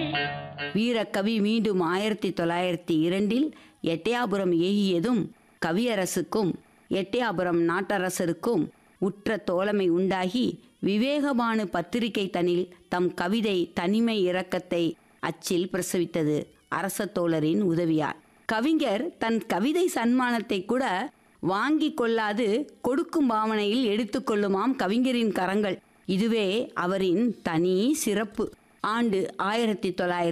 வீரக்கவி மீண்டும் ஆயிரத்தி தொள்ளாயிரத்தி இரண்டில் எட்டயாபுரம் ஏகியதும் கவியரசுக்கும் எட்டயாபுரம் நாட்டரசருக்கும் உற்ற தோழமை உண்டாகி விவேகபானு பத்திரிகை தனில் தம் கவிதை தனிமை இரக்கத்தை அச்சில் பிரசவித்தது அரச தோழரின் உதவியார் கவிஞர் தன் கவிதை சன்மானத்தை கூட வாங்கி கொள்ளாது கொடுக்கும் பாவனையில் எடுத்துக்கொள்ளுமாம் கவிஞரின் கரங்கள் இதுவே அவரின் தனி சிறப்பு ஆண்டு ஆயிரத்தி தொள்ளாயிரத்தி